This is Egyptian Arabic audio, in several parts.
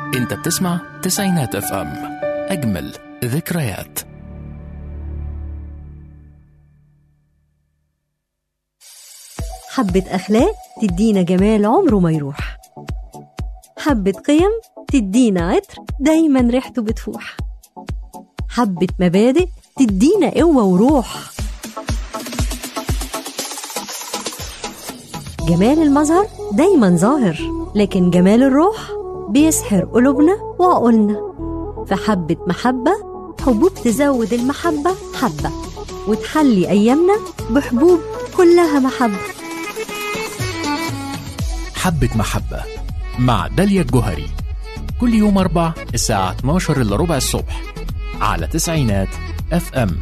انت بتسمع تسعينات اف ام اجمل ذكريات حبة أخلاق تدينا جمال عمره ما يروح حبة قيم تدينا عطر دايما ريحته بتفوح حبة مبادئ تدينا قوة وروح جمال المظهر دايما ظاهر لكن جمال الروح بيسحر قلوبنا وعقولنا فحبة محبة حبوب تزود المحبة حبة وتحلي أيامنا بحبوب كلها محبة حبة محبة مع داليا الجوهري كل يوم أربع الساعة 12 إلا ربع الصبح على تسعينات اف ام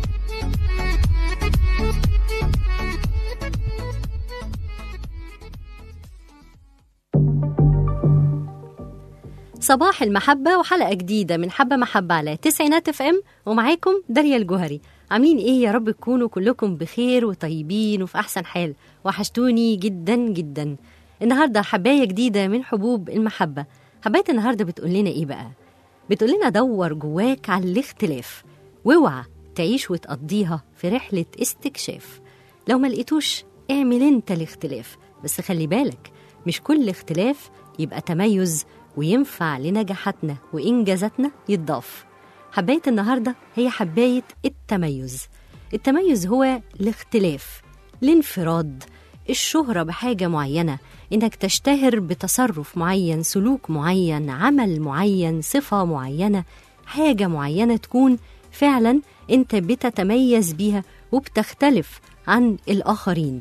صباح المحبة وحلقة جديدة من حبة محبة على تسعينات اف ام ومعاكم داليا الجوهري عاملين ايه يا رب تكونوا كلكم بخير وطيبين وفي احسن حال وحشتوني جدا جدا النهارده حباية جديدة من حبوب المحبة حباية النهارده بتقول لنا ايه بقى بتقول لنا دور جواك على الاختلاف واوعى تعيش وتقضيها في رحلة استكشاف لو ما لقيتوش اعمل انت الاختلاف بس خلي بالك مش كل اختلاف يبقى تميز وينفع لنجاحاتنا وإنجازاتنا يتضاف حباية النهاردة هي حباية التميز التميز هو الاختلاف الانفراد الشهرة بحاجة معينة إنك تشتهر بتصرف معين سلوك معين عمل معين صفة معينة حاجة معينة تكون فعلا أنت بتتميز بيها وبتختلف عن الآخرين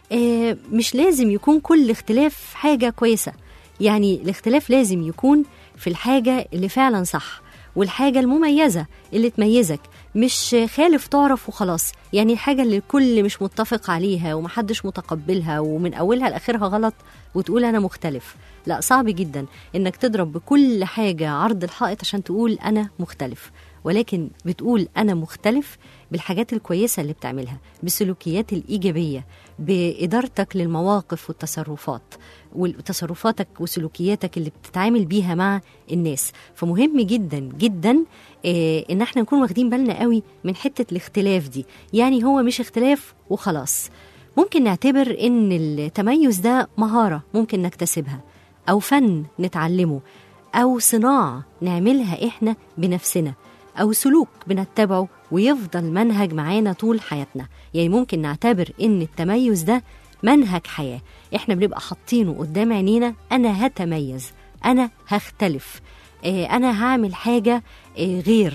آه مش لازم يكون كل اختلاف حاجة كويسة يعني الاختلاف لازم يكون في الحاجة اللي فعلا صح والحاجة المميزة اللي تميزك مش خالف تعرف وخلاص يعني الحاجة اللي الكل مش متفق عليها ومحدش متقبلها ومن أولها لآخرها غلط وتقول أنا مختلف لا صعب جدا إنك تضرب بكل حاجة عرض الحائط عشان تقول أنا مختلف ولكن بتقول أنا مختلف بالحاجات الكويسة اللي بتعملها بالسلوكيات الإيجابية بإدارتك للمواقف والتصرفات وتصرفاتك وسلوكياتك اللي بتتعامل بيها مع الناس فمهم جدا جدا آه ان احنا نكون واخدين بالنا قوي من حتة الاختلاف دي يعني هو مش اختلاف وخلاص ممكن نعتبر ان التميز ده مهارة ممكن نكتسبها او فن نتعلمه او صناعة نعملها احنا بنفسنا أو سلوك بنتبعه ويفضل منهج معانا طول حياتنا يعني ممكن نعتبر إن التميز ده منهج حياة إحنا بنبقى حاطينه قدام عينينا أنا هتميز أنا هختلف أنا هعمل حاجة غير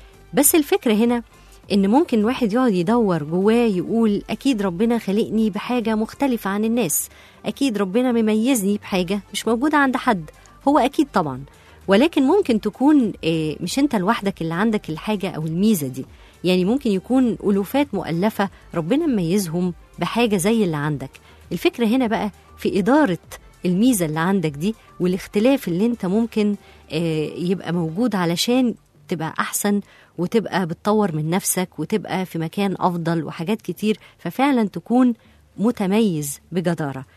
بس الفكرة هنا إن ممكن الواحد يقعد يدور جواه يقول أكيد ربنا خلقني بحاجة مختلفة عن الناس أكيد ربنا مميزني بحاجة مش موجودة عند حد هو أكيد طبعا ولكن ممكن تكون مش انت لوحدك اللي عندك الحاجة أو الميزة دي يعني ممكن يكون ألوفات مؤلفة ربنا مميزهم بحاجة زي اللي عندك الفكرة هنا بقى في إدارة الميزة اللي عندك دي والاختلاف اللي انت ممكن يبقى موجود علشان تبقى أحسن وتبقى بتطور من نفسك وتبقى في مكان أفضل وحاجات كتير ففعلا تكون متميز بجدارة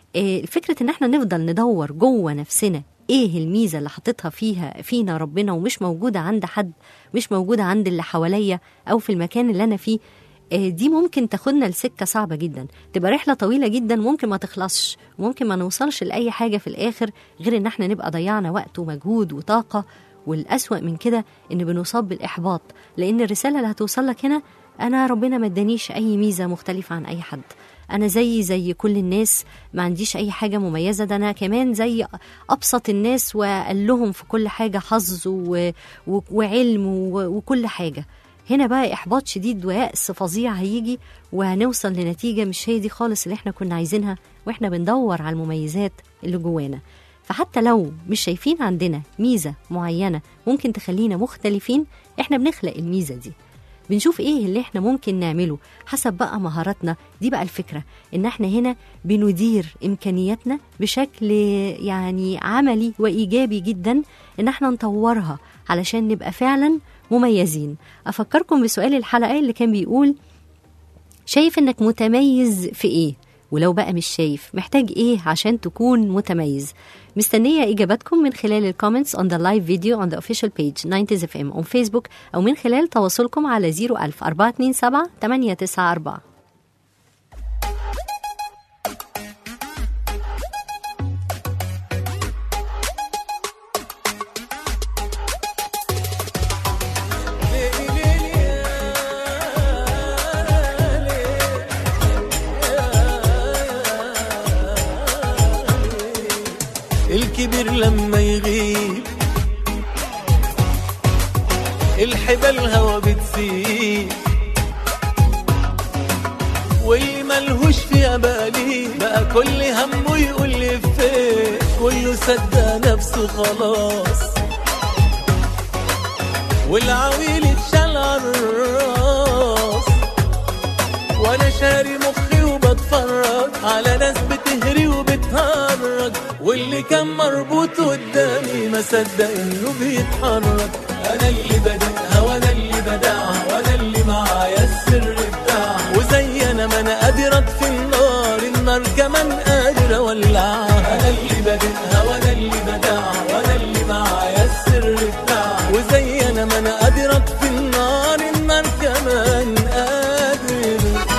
فكرة ان احنا نفضل ندور جوه نفسنا ايه الميزه اللي حاططها فيها فينا ربنا ومش موجوده عند حد مش موجوده عند اللي حواليا او في المكان اللي انا فيه دي ممكن تاخدنا لسكه صعبه جدا تبقى رحله طويله جدا ممكن ما تخلصش ممكن ما نوصلش لاي حاجه في الاخر غير ان احنا نبقى ضيعنا وقت ومجهود وطاقه والأسوأ من كده إن بنصاب بالإحباط لأن الرسالة اللي هتوصل لك هنا أنا ربنا ما ادانيش أي ميزة مختلفة عن أي حد أنا زي زي كل الناس ما عنديش أي حاجة مميزة ده أنا كمان زي أبسط الناس وقال لهم في كل حاجة حظ و... و... وعلم و... وكل حاجة هنا بقى إحباط شديد ويأس فظيع هيجي وهنوصل لنتيجة مش هي دي خالص اللي احنا كنا عايزينها واحنا بندور على المميزات اللي جوانا فحتى لو مش شايفين عندنا ميزة معينة ممكن تخلينا مختلفين احنا بنخلق الميزة دي بنشوف ايه اللي احنا ممكن نعمله حسب بقى مهاراتنا دي بقى الفكرة ان احنا هنا بندير امكانياتنا بشكل يعني عملي وايجابي جدا ان احنا نطورها علشان نبقى فعلا مميزين افكركم بسؤال الحلقة اللي كان بيقول شايف انك متميز في ايه ولو بقى مش شايف محتاج ايه عشان تكون متميز مستنية إجاباتكم من خلال الكومنتس on the live video on the official page 90s FM on Facebook أو من خلال تواصلكم على 01000 427 894 الكبير لما يغيب الحبال الهوى بتسيب واللي ملهوش فيها بالي بقى كل همه يقول لي فين كله صدق نفسه خلاص والعويل اتشال على الراس وانا شاري مخي وبتفرج على ناس بتهري وبتهرج واللي كان مربوط قدامي ما صدق انه بيتحرك انا اللي بدأها وانا اللي بدعها وانا اللي معايا السر بتاعها وزي انا ما انا قادر اطفي النار النار كمان قادر اولعها انا اللي بدأها وانا اللي بدعها وانا اللي معايا السر بتاعها وزي انا ما انا قادر اطفي النار النار كمان قادر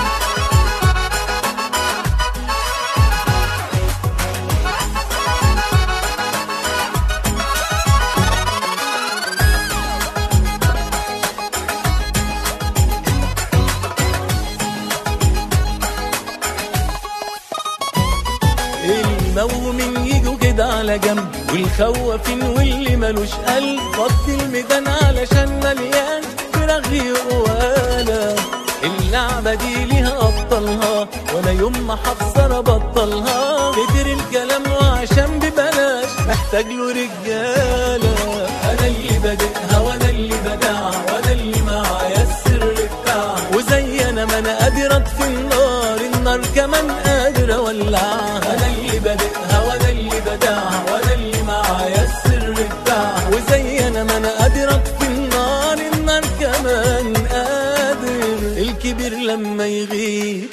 المومين يجوا كده على جنب والخوافين واللي ملوش قلب فضي الميدان علشان مليان برغي وقوالا اللعبة دي ليها أبطالها وأنا يوم ما هخسر أبطلها كتر الكلام وعشان ببلاش محتاج له رجالة أنا اللي بادئها وأنا اللي بدعها وأنا اللي معايا السر بتاعها وزي أنا ما أنا قادر أطفي النار النار كمان قادر أولعها أنا اللي بادئها وأنا اللي بدعها وأنا اللي معايا السر بتاعها وزي أنا ما أنا قادر أطفي النار النار كمان قادر الكبير لما يغيب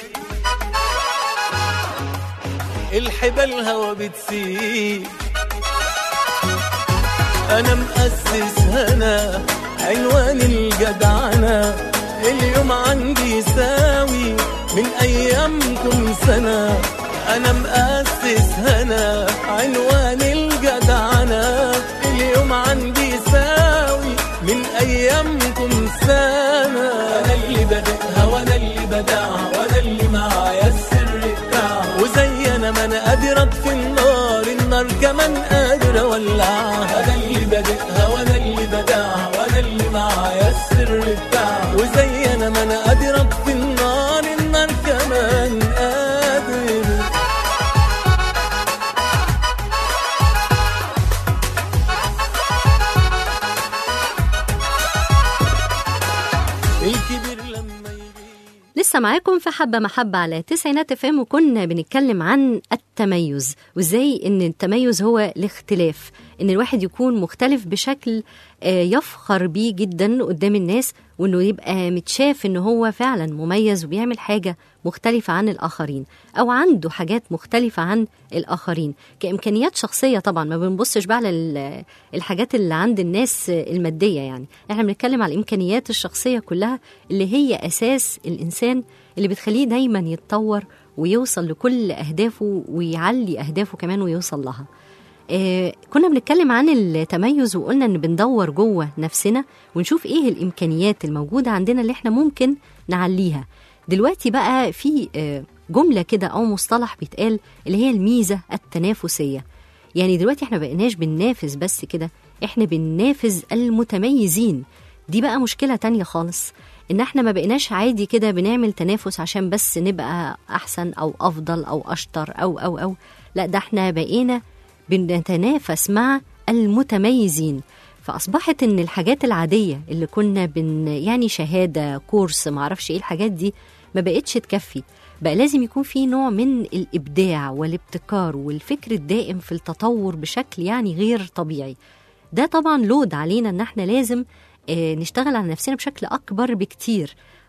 الحبال الهوا بتسيب انا مؤسس هنا عنوان الجدعنة اليوم عندي يساوي من ايامكم سنة انا مؤسس هنا عنوان الجدعنة اليوم عندي يساوي من ايامكم سنة انا اللي بدأها وانا اللي بدعها وانا اللي معايا السر بتاعها وزي انا ما انا قادر اطفي النار النار كمان قادر اولعها انا اللي بادئها وانا اللي بدعها وانا اللي معايا السر بتاعها وزي انا ما انا قادر اطفي النار النار كمان قادر الكبير لما يغيب لسه معاكم في حبة محبة على تسعينات افام وكنا بنتكلم عن التميز وازاي ان التميز هو الاختلاف ان الواحد يكون مختلف بشكل آه، يفخر بيه جدا قدام الناس وانه يبقى متشاف ان هو فعلا مميز وبيعمل حاجة مختلفة عن الاخرين او عنده حاجات مختلفة عن الاخرين كامكانيات شخصية طبعا ما بنبصش بقى على ال- الحاجات اللي عند الناس المادية يعني احنا بنتكلم على الامكانيات الشخصية كلها اللي هي اساس الانسان اللي بتخليه دايما يتطور ويوصل لكل اهدافه ويعلي اهدافه كمان ويوصل لها آه كنا بنتكلم عن التميز وقلنا ان بندور جوه نفسنا ونشوف ايه الامكانيات الموجوده عندنا اللي احنا ممكن نعليها دلوقتي بقى في آه جمله كده او مصطلح بيتقال اللي هي الميزه التنافسيه يعني دلوقتي احنا بقيناش بننافس بس كده احنا بننافس المتميزين دي بقى مشكله تانية خالص ان احنا ما بقيناش عادي كده بنعمل تنافس عشان بس نبقى احسن او افضل او اشطر او او او لا ده احنا بقينا بنتنافس مع المتميزين فاصبحت ان الحاجات العاديه اللي كنا بن يعني شهاده كورس معرفش ايه الحاجات دي ما بقتش تكفي بقى لازم يكون في نوع من الابداع والابتكار والفكر الدائم في التطور بشكل يعني غير طبيعي ده طبعا لود علينا ان احنا لازم آه، نشتغل على نفسنا بشكل اكبر بكتير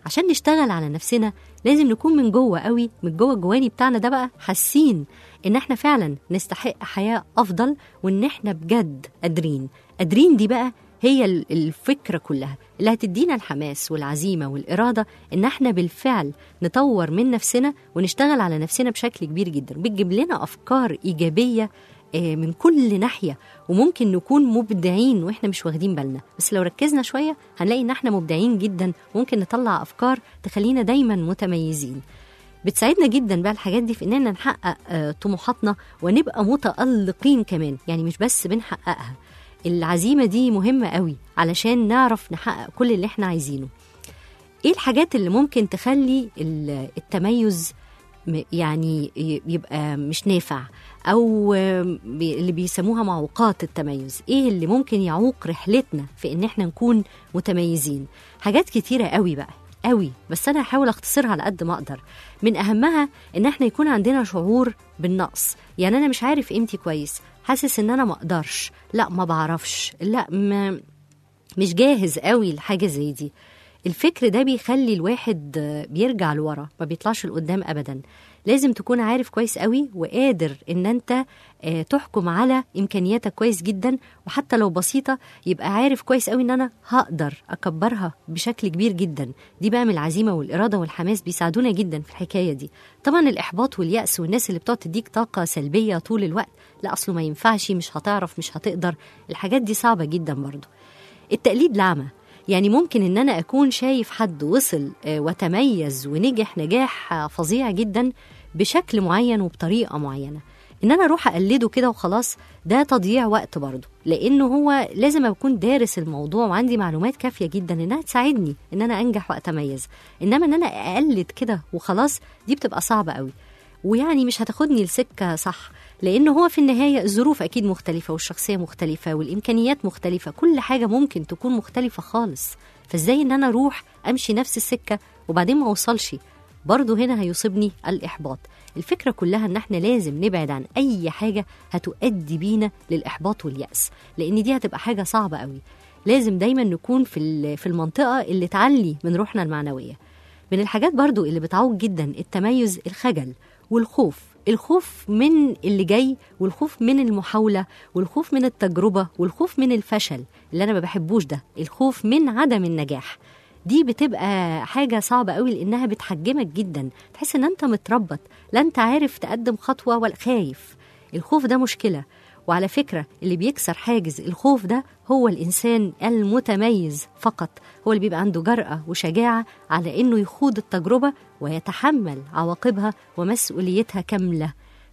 عشان نشتغل على نفسنا لازم نكون من جوه قوي من جوه الجواني بتاعنا ده بقى حاسين ان احنا فعلا نستحق حياه افضل وان احنا بجد قادرين قادرين دي بقى هي ال- الفكره كلها اللي هتدينا الحماس والعزيمه والاراده ان احنا بالفعل نطور من نفسنا ونشتغل على نفسنا بشكل كبير جدا بتجيب لنا افكار ايجابيه آه، من كل ناحيه وممكن نكون مبدعين واحنا مش واخدين بالنا بس لو ركزنا شويه هنلاقي ان احنا مبدعين جدا وممكن نطلع افكار تخلينا دايما متميزين بتساعدنا جدا بقى الحاجات دي في اننا نحقق آه، طموحاتنا ونبقى متالقين كمان يعني مش بس بنحققها العزيمه دي مهمه قوي علشان نعرف نحقق كل اللي احنا عايزينه ايه الحاجات اللي ممكن تخلي ال- التميز م- يعني ي- يبقى مش نافع او آم، بي- اللي بيسموها معوقات التميز ايه اللي ممكن يعوق رحلتنا في ان احنا نكون متميزين حاجات كتيره قوي بقى قوي بس انا هحاول اختصرها على قد ما اقدر من اهمها ان احنا يكون عندنا شعور بالنقص يعني انا مش عارف قيمتي كويس حاسس ان انا ما اقدرش لا ما بعرفش لا ما مش جاهز قوي لحاجه زي دي الفكر ده بيخلي الواحد آه، بيرجع لورا ما بيطلعش لقدام ابدا لازم تكون عارف كويس قوي وقادر ان انت آه، تحكم على امكانياتك كويس جدا وحتى لو بسيطه يبقى عارف كويس قوي ان انا هقدر اكبرها بشكل كبير جدا دي بقى من العزيمه والاراده والحماس بيساعدونا جدا في الحكايه دي طبعا الاحباط والياس والناس اللي بتقعد تديك طاقه سلبيه طول الوقت لا اصله ما ينفعش مش هتعرف مش هتقدر الحاجات دي صعبه جدا برضو التقليد الأعمى يعني ممكن ان انا اكون شايف حد وصل آه، وتميز ونجح نجاح آه، فظيع جدا بشكل معين وبطريقه معينه ان انا اروح اقلده كده وخلاص ده تضييع وقت برضه لانه هو لازم اكون دارس الموضوع وعندي معلومات كافيه جدا انها تساعدني ان انا انجح واتميز انما ان انا اقلد كده وخلاص دي بتبقى صعبه قوي ويعني مش هتاخدني لسكه صح لانه هو في النهايه الظروف اكيد مختلفه والشخصيه مختلفه والامكانيات مختلفه كل حاجه ممكن تكون مختلفه خالص فازاي ان انا اروح امشي نفس السكه وبعدين ما اوصلش برضه هنا هيصيبني الاحباط الفكره كلها ان احنا لازم نبعد عن اي حاجه هتؤدي بينا للاحباط والياس لان دي هتبقى حاجه صعبه قوي لازم دايما نكون في ال- في المنطقه اللي تعلي من روحنا المعنويه من الحاجات برضو اللي بتعوق جدا التميز الخجل والخوف الخوف من اللي جاي والخوف من المحاولة والخوف من التجربة والخوف من الفشل اللي أنا ما بحبوش ده الخوف من عدم النجاح دي بتبقى حاجة صعبة قوي لأنها بتحجمك جدا تحس إن أنت متربط لا أنت عارف تقدم خطوة ولا خايف الخوف ده مشكلة وعلى فكرة اللي بيكسر حاجز الخوف ده هو الإنسان المتميز فقط هو اللي بيبقى عنده جرأة وشجاعة على إنه يخوض التجربة ويتحمل عواقبها ومسؤوليتها كاملة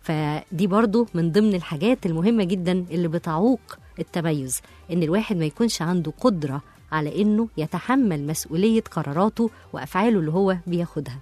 فدي برضو من ضمن الحاجات المهمة جدا اللي بتعوق التميز إن الواحد ما يكونش عنده قدرة على إنه يتحمل مسؤولية قراراته وأفعاله اللي هو بياخدها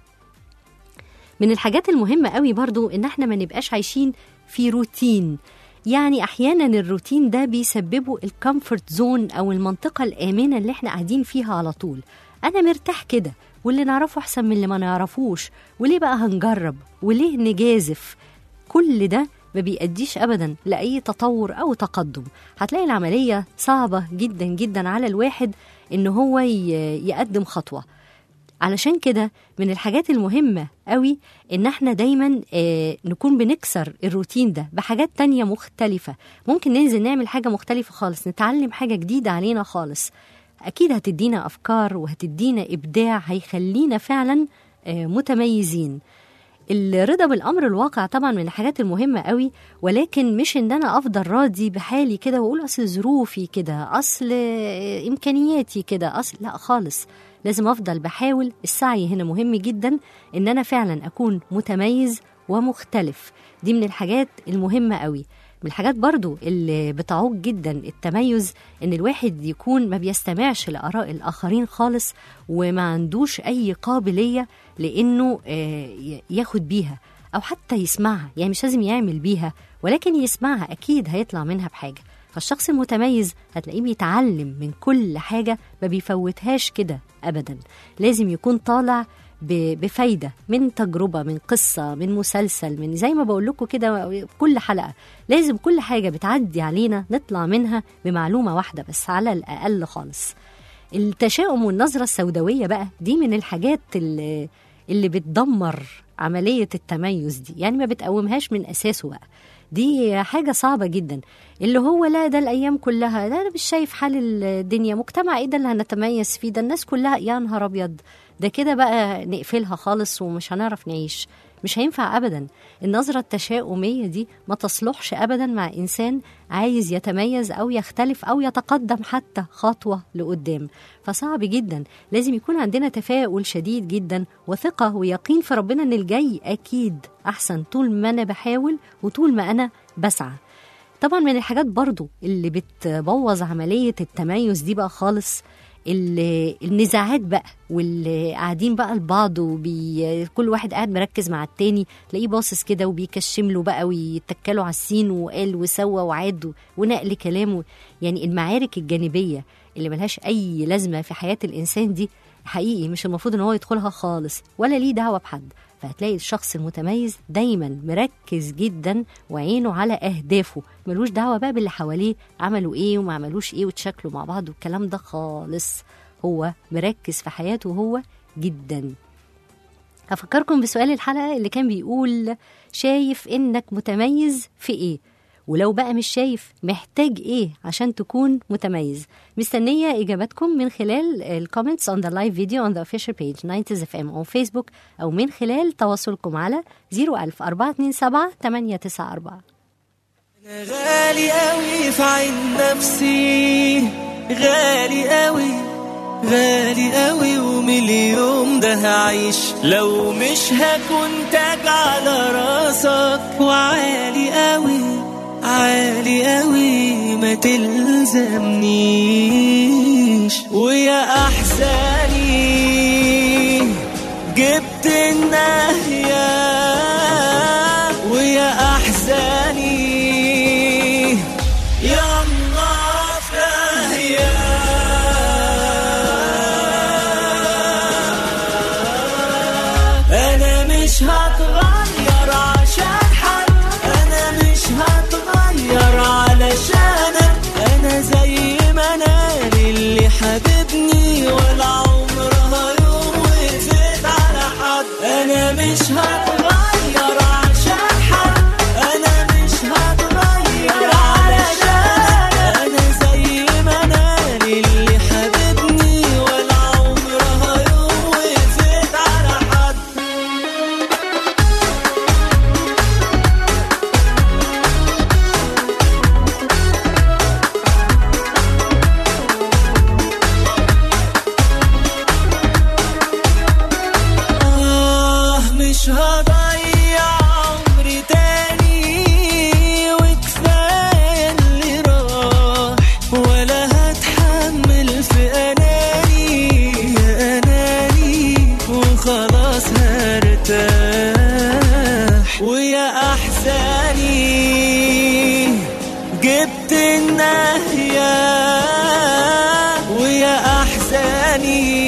من الحاجات المهمة قوي برضو إن احنا ما نبقاش عايشين في روتين يعني احيانا الروتين ده بيسببه الكومفورت زون او المنطقه الامنه اللي احنا قاعدين فيها على طول انا مرتاح كده واللي نعرفه احسن من اللي ما نعرفوش وليه بقى هنجرب وليه نجازف كل ده ما بيأديش ابدا لاي تطور او تقدم هتلاقي العمليه صعبه جدا جدا على الواحد ان هو ي- يقدم خطوه علشان كده من الحاجات المهمة قوي إن احنا دايما آه نكون بنكسر الروتين ده بحاجات تانية مختلفة ممكن ننزل نعمل حاجة مختلفة خالص نتعلم حاجة جديدة علينا خالص أكيد هتدينا أفكار وهتدينا إبداع هيخلينا فعلا آه متميزين الرضا بالامر الواقع طبعا من الحاجات المهمه قوي ولكن مش ان انا افضل راضي بحالي كده واقول اصل ظروفي كده اصل آه، امكانياتي كده اصل لا خالص لازم افضل بحاول السعي هنا مهم جدا ان انا فعلا اكون متميز ومختلف دي من الحاجات المهمه قوي من الحاجات برضو اللي بتعوق جدا التميز ان الواحد يكون ما بيستمعش لاراء الاخرين خالص وما عندوش اي قابليه لانه آه، ي- ياخد بيها او حتى يسمعها يعني مش لازم يعمل بيها ولكن يسمعها اكيد هيطلع منها بحاجه فالشخص المتميز هتلاقيه بيتعلم من كل حاجه ما بيفوتهاش كده ابدا لازم يكون طالع ب- بفايده من تجربه من قصه من مسلسل من زي ما بقول لكم كده في كل حلقه لازم كل حاجه بتعدي علينا نطلع منها بمعلومه واحده بس على الاقل خالص التشاؤم والنظرة السوداوية بقى دي من الحاجات اللي, اللي بتدمر عملية التميز دي يعني ما بتقومهاش من أساسه بقى دي حاجة صعبة جدا اللي هو لا ده الأيام كلها ده أنا مش شايف حال الدنيا مجتمع إيه ده اللي هنتميز فيه ده الناس كلها يا نهار أبيض ده كده بقى نقفلها خالص ومش هنعرف نعيش مش هينفع ابدا النظره التشاؤميه دي ما تصلحش ابدا مع انسان عايز يتميز او يختلف او يتقدم حتى خطوه لقدام فصعب جدا لازم يكون عندنا تفاؤل شديد جدا وثقه ويقين في ربنا ان الجاي اكيد احسن طول ما انا بحاول وطول ما انا بسعى طبعا من الحاجات برضو اللي بتبوظ عمليه التميز دي بقى خالص ال- النزاعات بقى واللي قاعدين بقى لبعض وبي كل واحد قاعد مركز مع التاني تلاقيه باصص كده وبيكشم له بقى ويتكلوا على السين وقال وسوى وعاد و- ونقل كلامه يعني المعارك الجانبيه اللي ملهاش اي لازمه في حياه الانسان دي حقيقي مش المفروض ان هو يدخلها خالص ولا ليه دعوه بحد فهتلاقي الشخص المتميز دايما مركز جدا وعينه على اهدافه ملوش دعوه بقى باللي حواليه عملوا ايه وما عملوش ايه وتشكلوا مع بعض والكلام ده خالص هو مركز في حياته هو جدا هفكركم بسؤال الحلقه اللي كان بيقول شايف انك متميز في ايه ولو بقى مش شايف محتاج ايه عشان تكون متميز مستنيه اجاباتكم من خلال الكومنتس on the live video on the official page 90s FM on Facebook او من خلال تواصلكم على 01000 427 894 أنا غالي قوي في عين نفسي غالي قوي غالي قوي ومن اليوم ده هعيش لو مش هكون تاج على راسك وعالي قوي عالي قوي ما تلزمنيش ويا احزاني جبت النهيه ويا احزاني يا الله فهيا انا مش هتغير عشان حد انا مش هتغير علشانك انا زي ما انا اللي حبيبني ولا عمرها يوم وقفت على حد انا مش هتغير عشان حد انا مش هتغير علشانك انا زي ما انا اللي حبيبني ولا عمرها يوم وقفت على حد آه مش هضيع عمري تاني وكفاية اللي راح ولا هتحمل في أناني يا أناني وخلاص هرتاح ويا أحزاني جبت النهية ويا أحزاني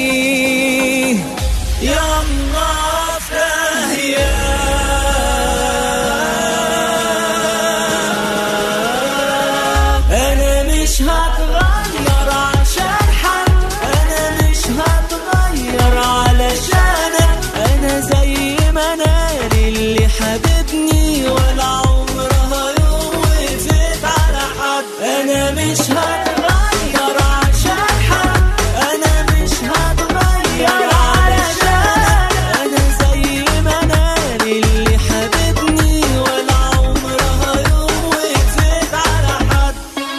يا الله فهيا أنا مش هتغير عشان حد أنا مش هتغير علشانك أنا زي ما أنا اللي حبيبني ولا عمرها يوم وقفت على حد أنا مش هتغير عشان حد أنا مش هتغير علشانك أنا زي ما أنا اللي حبيبني ولا عمرها يوم وقفت على حد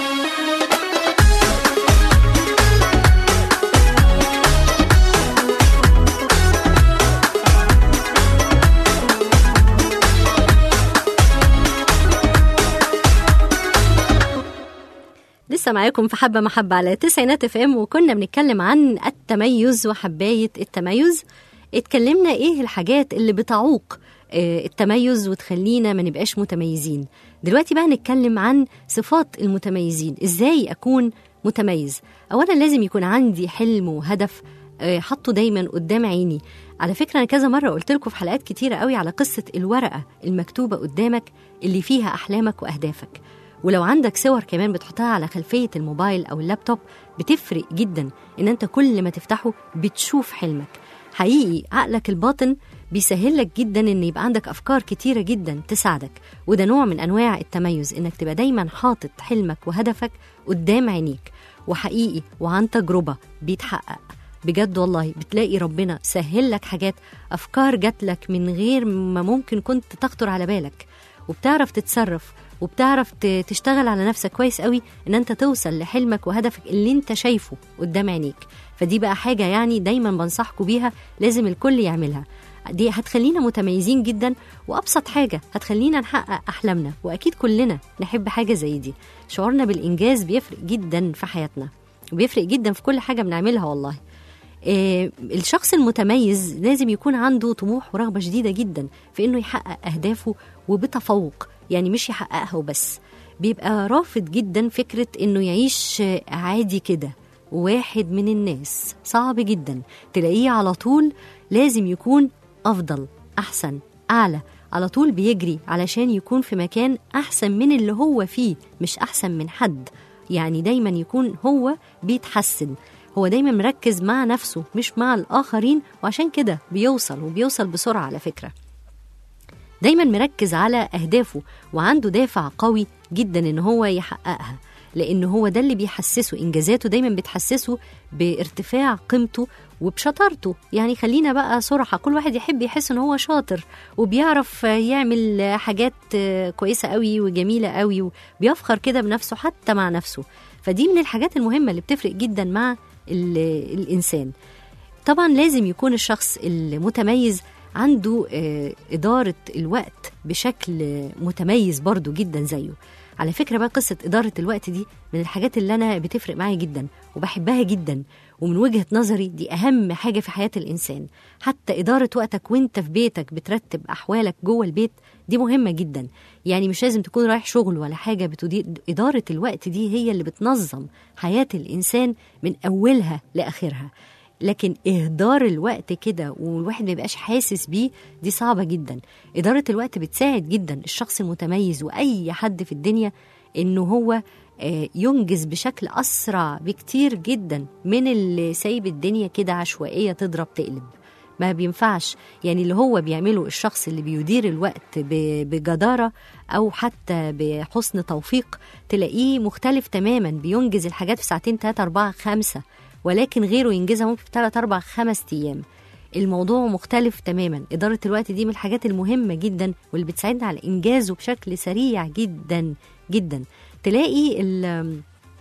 لسه معاكم في حبة محبة على تسعينات اف ام وكنا بنتكلم عن التميز وحباية التميز اتكلمنا ايه الحاجات اللي بتعوق آه، التميز وتخلينا ما نبقاش متميزين دلوقتي بقى نتكلم عن صفات المتميزين ازاي اكون متميز اولا لازم يكون عندي حلم وهدف آه، حاطه دايما قدام عيني على فكره انا كذا مره قلت لكم في حلقات كتيره قوي على قصه الورقه المكتوبه قدامك اللي فيها احلامك واهدافك ولو عندك صور كمان بتحطها على خلفية الموبايل أو اللابتوب بتفرق جدا إن أنت كل ما تفتحه بتشوف حلمك حقيقي عقلك الباطن بيسهل لك جدا ان يبقى عندك افكار كتيره جدا تساعدك وده نوع من انواع التميز انك تبقى دايما حاطط حلمك وهدفك قدام عينيك وحقيقي وعن تجربه بيتحقق بجد والله بتلاقي ربنا سهل لك حاجات افكار جات لك من غير ما ممكن كنت تخطر على بالك وبتعرف تتصرف وبتعرف ت- تشتغل على نفسك كويس قوي ان انت توصل لحلمك وهدفك اللي انت شايفه قدام عينيك فدي بقى حاجه يعني دايما بنصحكم بيها لازم الكل يعملها دي هتخلينا متميزين جدا وابسط حاجه هتخلينا نحقق احلامنا واكيد كلنا نحب حاجه زي دي شعورنا بالانجاز بيفرق جدا في حياتنا وبيفرق جدا في كل حاجه بنعملها والله آه، الشخص المتميز لازم يكون عنده طموح ورغبة شديدة جدا في إنه يحقق أهدافه وبتفوق يعني مش يحققها وبس بيبقى رافض جدا فكرة إنه يعيش آه، عادي كده واحد من الناس صعب جدا تلاقيه على طول لازم يكون أفضل أحسن أعلى على طول بيجري علشان يكون في مكان أحسن من اللي هو فيه مش أحسن من حد يعني دايما يكون هو بيتحسن هو دايما مركز مع نفسه مش مع الآخرين وعشان كده بيوصل وبيوصل بسرعة على فكرة دايما مركز على أهدافه وعنده دافع قوي جدا إن هو يحققها لأن هو ده اللي بيحسسه إنجازاته دايما بتحسسه بارتفاع قيمته وبشطارته يعني خلينا بقى صراحة كل واحد يحب يحس إن هو شاطر وبيعرف يعمل حاجات كويسة قوي وجميلة قوي وبيفخر كده بنفسه حتى مع نفسه فدي من الحاجات المهمة اللي بتفرق جدا مع ال- الإنسان طبعا لازم يكون الشخص المتميز عنده آه، إدارة الوقت بشكل متميز برضو جدا زيه على فكرة بقى قصة إدارة الوقت دي من الحاجات اللي أنا بتفرق معايا جدا وبحبها جدا ومن وجهة نظري دي أهم حاجة في حياة الإنسان حتى إدارة وقتك وانت في بيتك بترتب أحوالك جوه البيت دي مهمة جدا يعني مش لازم تكون رايح شغل ولا حاجة بتدير إدارة الوقت دي هي اللي بتنظم حياة الإنسان من أولها لآخرها لكن إهدار الوقت كده والواحد ما يبقاش حاسس بيه دي صعبة جدا إدارة الوقت بتساعد جدا الشخص المتميز وأي حد في الدنيا إنه هو آه، ينجز بشكل أسرع بكتير جدا من اللي سايب الدنيا كده عشوائية تضرب تقلب ما بينفعش يعني اللي هو بيعمله الشخص اللي بيدير الوقت ب- بجدارة أو حتى بحسن توفيق تلاقيه مختلف تماما بينجز الحاجات في ساعتين تلاتة أربعة خمسة ولكن غيره ينجزها ممكن في تلات أربع خمس أيام الموضوع مختلف تماما إدارة الوقت دي من الحاجات المهمة جدا واللي بتساعدنا على إنجازه بشكل سريع جدا جدا تلاقي ال-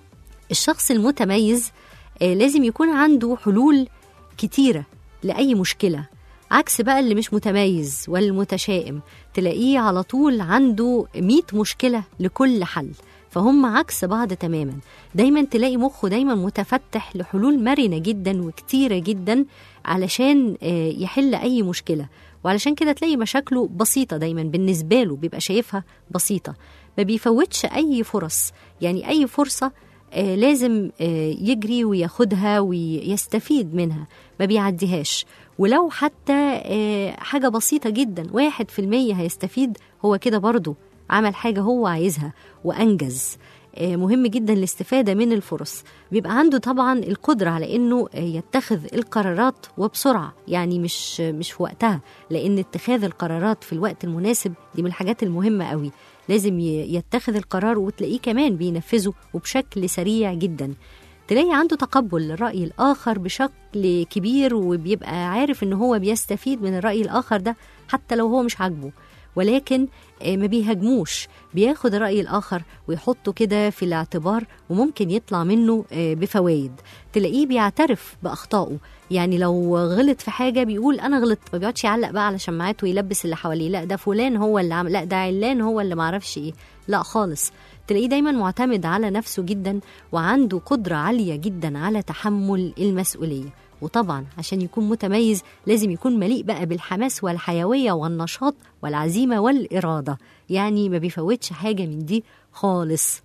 الشخص المتميز آه، لازم يكون عنده حلول كتيرة لأي مشكلة عكس بقى اللي مش متميز والمتشائم تلاقيه على طول عنده مية مشكلة لكل حل فهم عكس بعض تماما دايما تلاقي مخه دايما متفتح لحلول مرنة جدا وكتيرة جدا علشان آه، يحل أي مشكلة وعلشان كده تلاقي مشاكله بسيطة دايما بالنسبة له بيبقى شايفها بسيطة ما بيفوتش أي فرص يعني أي فرصة آه، لازم آه، يجري وياخدها ويستفيد منها ما بيعديهاش ولو حتى آه، حاجة بسيطة جدا واحد في المية هيستفيد هو كده برضه عمل حاجة هو عايزها وأنجز آه، مهم جدا الاستفادة من الفرص بيبقى عنده طبعا القدرة على انه آه، يتخذ القرارات وبسرعة يعني مش مش في وقتها لان اتخاذ القرارات في الوقت المناسب دي من الحاجات المهمة قوي لازم ي- يتخذ القرار وتلاقيه كمان بينفذه وبشكل سريع جدا تلاقي عنده تقبل للرأي الآخر بشكل كبير وبيبقى عارف إن هو بيستفيد من الرأي الآخر ده حتى لو هو مش عاجبه ولكن آه، ما بيهاجموش بياخد الرأي الآخر ويحطه كده في الاعتبار وممكن يطلع منه آه، بفوائد تلاقيه بيعترف بأخطائه يعني لو غلط في حاجة بيقول أنا غلطت ما بيقعدش يعلق بقى على شماعات ويلبس اللي حواليه لا ده فلان هو اللي عمل لا ده علان هو اللي معرفش إيه لا خالص تلاقيه دايما معتمد على نفسه جدا وعنده قدرة عالية جدا على تحمل المسؤولية وطبعا عشان يكون متميز لازم يكون مليء بقى بالحماس والحيوية والنشاط والعزيمة والإرادة يعني ما بيفوتش حاجة من دي خالص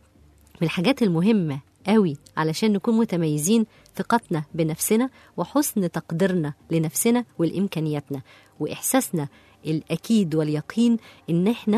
من الحاجات المهمة قوي علشان نكون متميزين ثقتنا بنفسنا وحسن تقديرنا لنفسنا ولإمكانياتنا وإحساسنا الأكيد واليقين إن إحنا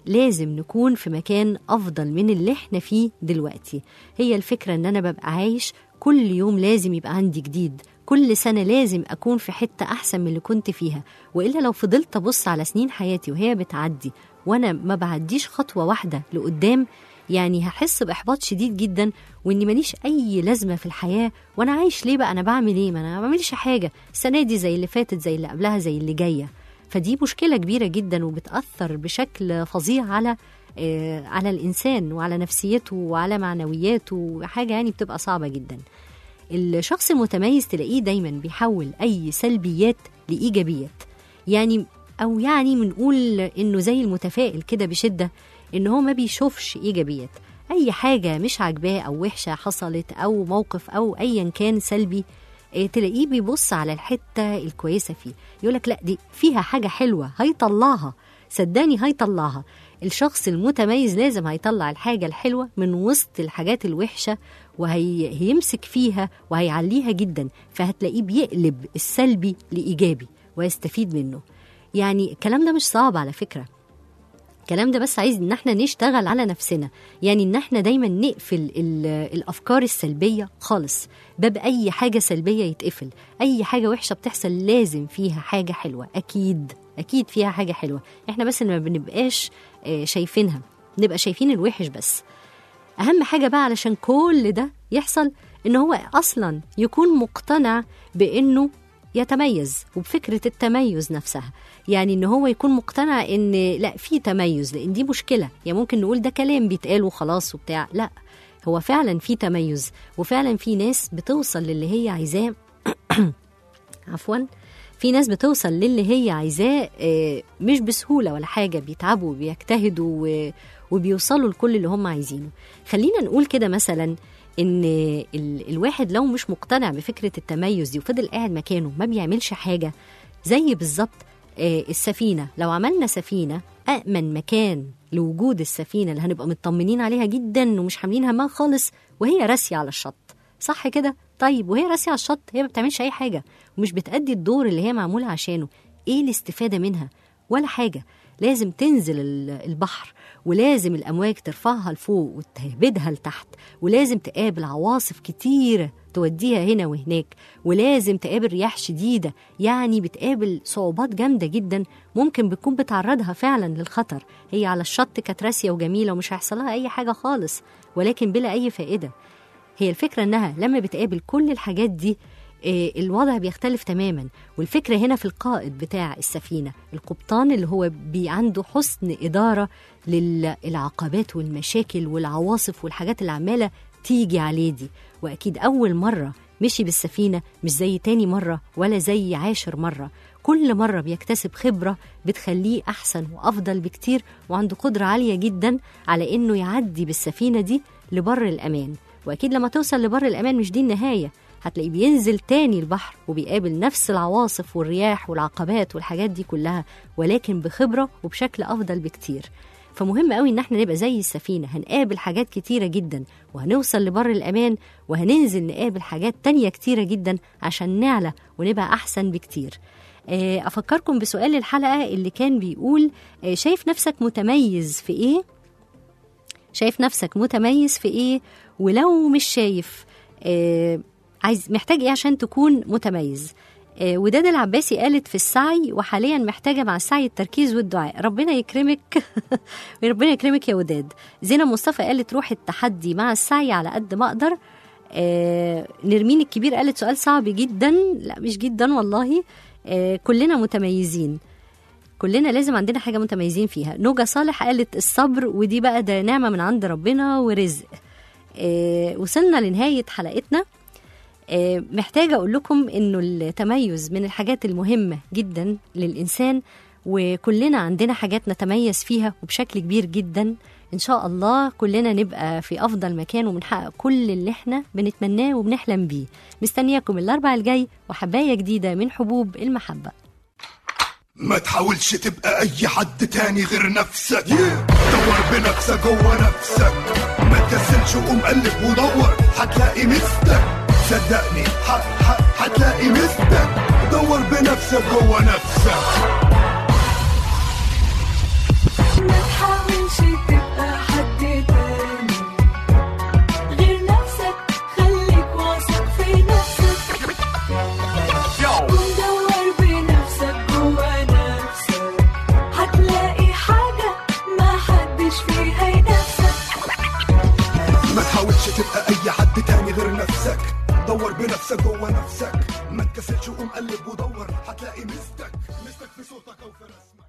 لازم نكون في مكان أفضل من اللي احنا فيه دلوقتي هي الفكرة إن أنا ببقى عايش كل يوم لازم يبقى عندي جديد كل سنة لازم أكون في حتة أحسن من اللي كنت فيها وإلا لو فضلت أبص على سنين حياتي وهي بتعدي وأنا ما بعديش خطوة واحدة لقدام يعني هحس بإحباط شديد جدا وإني ماليش أي لازمة في الحياة وأنا عايش ليه بقى أنا بعمل إيه ما أنا ما بعملش حاجة السنة دي زي اللي فاتت زي اللي قبلها زي اللي جاية فدي مشكلة كبيرة جدا وبتأثر بشكل فظيع على آه، على الإنسان وعلى نفسيته وعلى معنوياته حاجة يعني بتبقى صعبة جدا الشخص المتميز تلاقيه دايما بيحول أي سلبيات لإيجابيات يعني أو يعني بنقول إنه زي المتفائل كده بشدة إن هو ما بيشوفش إيجابيات أي حاجة مش عاجباه أو وحشة حصلت أو موقف أو أيا كان سلبي آه، تلاقيه بيبص على الحتة الكويسة فيه يقولك لا دي فيها حاجة حلوة هيطلعها صدقني هيطلعها الشخص المتميز لازم هيطلع الحاجة الحلوة من وسط الحاجات الوحشة وهيمسك فيها وهيعليها جدا فهتلاقيه بيقلب السلبي لإيجابي ويستفيد منه يعني الكلام ده مش صعب على فكرة الكلام ده بس عايز ان احنا نشتغل على نفسنا يعني ان احنا دايما نقفل ال- الافكار السلبيه خالص باب اي حاجه سلبيه يتقفل اي حاجه وحشه بتحصل لازم فيها حاجه حلوه اكيد اكيد فيها حاجه حلوه احنا بس اللي ما بنبقاش آه، شايفينها نبقى شايفين الوحش بس اهم حاجه بقى علشان كل ده يحصل ان هو اصلا يكون مقتنع بانه يتميز وبفكره التميز نفسها يعني ان هو يكون مقتنع ان لا في تميز لان دي مشكله يعني ممكن نقول ده كلام بيتقال وخلاص وبتاع لا هو فعلا في تميز وفعلا في ناس بتوصل للي هي عايزاه عفوا في ناس بتوصل للي هي عايزاه آه، مش بسهوله ولا حاجه بيتعبوا وبيجتهدوا و- وبيوصلوا لكل اللي هم عايزينه خلينا نقول كده مثلا ان ال- الواحد لو مش مقتنع بفكره التميز دي وفضل قاعد مكانه ما بيعملش حاجه زي بالظبط آه، السفينه لو عملنا سفينه امن مكان لوجود السفينه اللي هنبقى مطمنين عليها جدا ومش حاملين همها خالص وهي راسيه على الشط صح كده طيب وهي راسيه على الشط هي ما بتعملش اي حاجه ومش بتأدي الدور اللي هي معموله عشانه ايه الاستفاده منها ولا حاجه لازم تنزل ال- البحر ولازم الامواج ترفعها لفوق وتهبدها لتحت ولازم تقابل عواصف كتيره توديها هنا وهناك ولازم تقابل رياح شديده يعني بتقابل صعوبات جامده جدا ممكن بتكون بتعرضها فعلا للخطر هي على الشط كانت راسيه وجميله ومش هيحصل لها اي حاجه خالص ولكن بلا اي فائده هي الفكرة إنها لما بتقابل كل الحاجات دي آه، الوضع بيختلف تماما والفكرة هنا في القائد بتاع السفينة القبطان اللي هو بي عنده حسن إدارة للعقبات والمشاكل والعواصف والحاجات اللي عمالة تيجي عليه دي وأكيد أول مرة مشي بالسفينة مش زي تاني مرة ولا زي عاشر مرة كل مرة بيكتسب خبرة بتخليه أحسن وأفضل بكتير وعنده قدرة عالية جدا على إنه يعدي بالسفينة دي لبر الأمان واكيد لما توصل لبر الامان مش دي النهايه هتلاقيه بينزل تاني البحر وبيقابل نفس العواصف والرياح والعقبات والحاجات دي كلها ولكن بخبره وبشكل افضل بكتير فمهم قوي ان احنا نبقى زي السفينه هنقابل حاجات كتيره جدا وهنوصل لبر الامان وهننزل نقابل حاجات تانية كتيره جدا عشان نعلى ونبقى احسن بكتير آه، افكركم بسؤال الحلقه اللي كان بيقول آه، شايف نفسك متميز في ايه شايف نفسك متميز في ايه ولو مش شايف آه عايز محتاج ايه عشان تكون متميز آه وداد العباسي قالت في السعي وحاليا محتاجه مع السعي التركيز والدعاء ربنا يكرمك ربنا يكرمك يا وداد زينة مصطفى قالت روح التحدي مع السعي على قد ما اقدر آه نرمين الكبير قالت سؤال صعب جدا لا مش جدا والله آه كلنا متميزين كلنا لازم عندنا حاجة متميزين فيها نوجا صالح قالت الصبر ودي بقى ده نعمة من عند ربنا ورزق آه وصلنا لنهاية حلقتنا آه محتاجة أقول لكم إنه التميز من الحاجات المهمة جدا للإنسان وكلنا عندنا حاجات نتميز فيها وبشكل كبير جدا إن شاء الله كلنا نبقى في أفضل مكان وبنحقق كل اللي إحنا بنتمناه وبنحلم بيه مستنياكم الأربع الجاي وحباية جديدة من حبوب المحبة ما تحاولش تبقى اي حد تاني غير نفسك دور بنفسك جوه نفسك ما تكسلش وقوم قلب ودور هتلاقي مستك صدقني ح- ح- هتلاقي مستك دور بنفسك جوه نفسك ما تحاولش ما تحاولش تبقى اي حد تاني غير نفسك دور بنفسك جوه نفسك ما تكسلش وقوم قلب ودور هتلاقي مستك مستك في صوتك او في رسمك